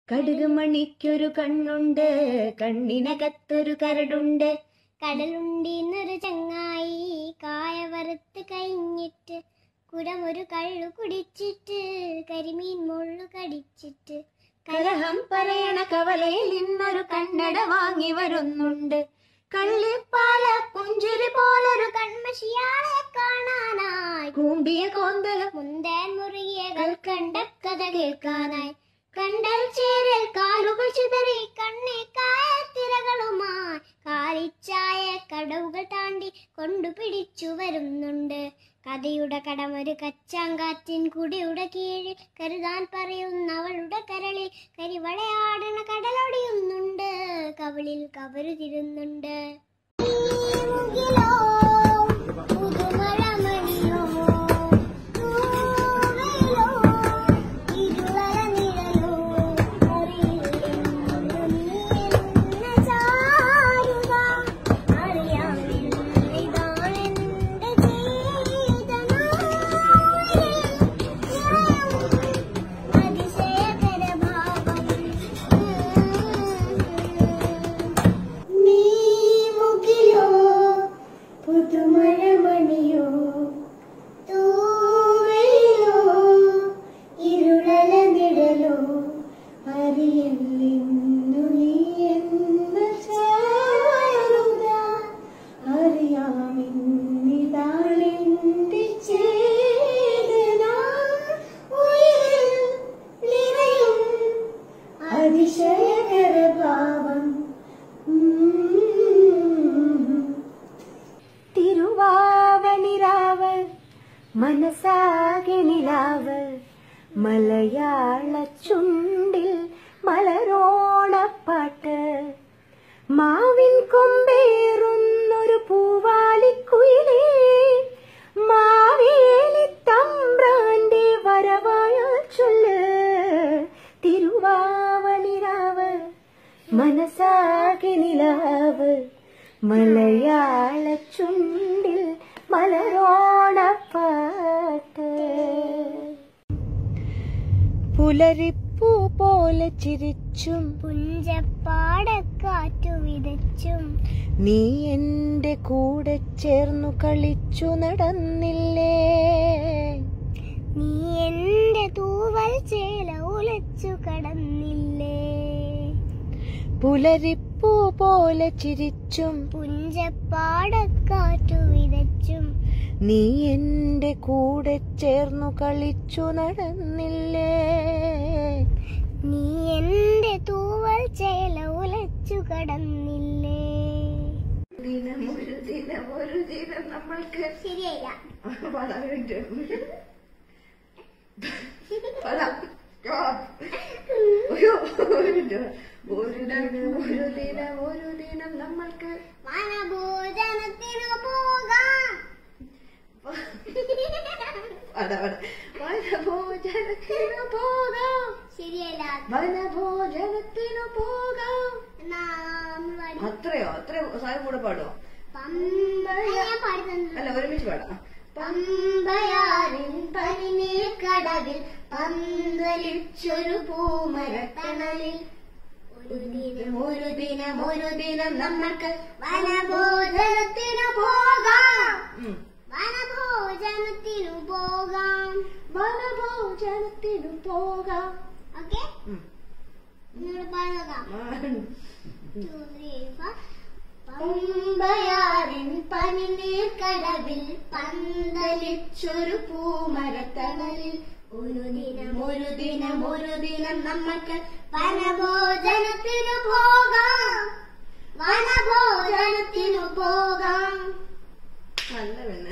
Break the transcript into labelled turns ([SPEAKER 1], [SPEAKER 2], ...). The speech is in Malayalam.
[SPEAKER 1] കടുക് മണിക്കൊരു കണ്ണുണ്ട് കണ്ണിനകത്തൊരു കരടുണ്ട്
[SPEAKER 2] കടലുണ്ടീന്നൊരു ചങ്ങായി കായ വറുത്ത് കഴിഞ്ഞിട്ട് കുടമൊരു കള്ളു കുടിച്ചിട്ട് കരിമീൻ മുള്ളു കടിച്ചിട്ട്
[SPEAKER 1] കലഹം പറയണ കവലയിൽ നിന്നൊരു കണ്ണട വാങ്ങി വരുന്നുണ്ട് കള്ളിപ്പാല പുഞ്ചിരി പോലൊരു
[SPEAKER 2] കൺമഷിയാളെ കാണാനായി
[SPEAKER 1] കൂമ്പിയ കോന്തലം
[SPEAKER 2] മുന്തേൻ മുറുകിയകൾ കണ്ട കഥ കേൾക്കാനായി കണ്ടൽ ചേരൽ കാലുകൾ ചിതറി കണ്ണേ കായത്തിരകളുമായി കാലിച്ചായ കടവുകൾ താണ്ടി കൊണ്ടുപിടിച്ചു വരുന്നുണ്ട് കഥയുടെ കടമൊരു കച്ചാങ്കാറ്റിൻ കുടിയുടെ കീഴിൽ കരുതാൻ പറയുന്നവളുടെ കരളിൽ കരിവളയാടണ കടലൊടിയുന്നുണ്ട് കവിളിൽ കവരുതിരുന്നുണ്ട് പുതുമഴമണിയോ തൂവലോ ഇരുളര നിഴലോ അറിയില്ലെന്നു നീ എന്നെ ചാരുക അറിയാമെന്നിതാണെന്റെ ജീവിതനായകൻ അതിശയകരഭാവം നീ മുകിലോ പുതുമഴമണിയോ തൂവയിലോ ഇരുളല നിഴലോ അറിയില്ലെന്നു നീ എന്ന ചാരുത അറിയാമെന്നിതാണെന്റെ ചേതന ഉയരിൽ നിറയും അതിശയകരഭാവം
[SPEAKER 1] തിരുവാവണിരാവ് മനസ്സാകെ നിലാവ് മലയാള ചുണ്ടിൽ മലരോണപ്പാട്ട് മാവിൻ കൊമ്പേറുന്നൊരു പൂവാലിക്കുയിലേ മാവേലി തമ്പ്രാന്റെ വരവായ ചൊല്ല് തിരുവാവണിരാവ് മനസ്സാകെ നിലാവ് മലയാള ചുണ്ടിൽ മലരോണപ്പാട്ട് പുലരിപ്പൂ പോലെ ചിരിച്ചും
[SPEAKER 2] പുഞ്ചപ്പാടക്കാറ്റു വിതച്ചും
[SPEAKER 1] നീ എന്റെ കൂടെ ചേർന്നു കളിച്ചു നടന്നില്ലേ
[SPEAKER 2] നീ എന്റെ തൂവൽ ചേല ഉലച്ചു കടന്നില്ലേ
[SPEAKER 1] പുലരിപ്പൂ പോലെ ചിരിച്ചും
[SPEAKER 2] പുഞ്ചപ്പാടക്കാറ്റു വിതച്ചും
[SPEAKER 1] നീ എന്റെ കൂടെ ചേർന്നു കളിച്ചു നടന്നില്ലേ
[SPEAKER 2] നീ എന്റെ തൂവൽ ചേല ഉലച്ചു കടന്നില്ലേ
[SPEAKER 1] ദിനം ഒരു ദിനം ഒരു ദിനം നമ്മൾക്ക്
[SPEAKER 2] ശരിയായില്ല
[SPEAKER 1] പാടാൻ വേണ്ടി പാടാം ഒരു ഒരു ദിനം ഒരു ദിനം ഒരു ദിനം നമ്മൾക്ക്
[SPEAKER 2] വനഭോജനത്തിനു പോകാം
[SPEAKER 1] പാടാ പാടാ വനഭോജനത്തിനു പോകാം
[SPEAKER 2] ശരിയല്ല
[SPEAKER 1] വനഭോജനത്തിനു പോകാം
[SPEAKER 2] എന്നാ നമ്മൾ പാടി.
[SPEAKER 1] അത്രയോ അത്രയോ സായം കൂടെ പാടോ
[SPEAKER 2] പമ്പ ഞാൻ പാടി തന്നു
[SPEAKER 1] അല്ല ഒരുമിച്ച് പാടാം
[SPEAKER 2] പമ്പയാറിൻ പനിനീർ കടവിൽ പന്തലിച്ചൊരു പൂമരത്തണലിൽ ഒരു ദിനം
[SPEAKER 1] ഒരു ദിനം ഒരു ദിനം നമ്മൾക്ക്
[SPEAKER 2] വനഭോജനത്തിനു പോകാം
[SPEAKER 1] ഉം.
[SPEAKER 2] വനഭോജനത്തിനു പോകാം
[SPEAKER 1] വനഭോജനത്തിനു പോകാം
[SPEAKER 2] ഓക്കെ
[SPEAKER 1] ഉം.
[SPEAKER 2] നിങ്ങൾ പറഞ്ഞോക്കാം
[SPEAKER 1] One,
[SPEAKER 2] Two, three, four. പമ്പയാറിൻ പനിനീർ കടവിൽ പന്തലിച്ചൊരു പൂമരത്തണലിൽ ഒരു ദിനം
[SPEAKER 1] ഒരു ദിനം ഒരു ദിനം നമ്മൾക്ക്
[SPEAKER 2] വനഭോജനത്തിനു പോകാം വനഭോജനത്തിനു പോകാം
[SPEAKER 1] നല്ല വെള്ളം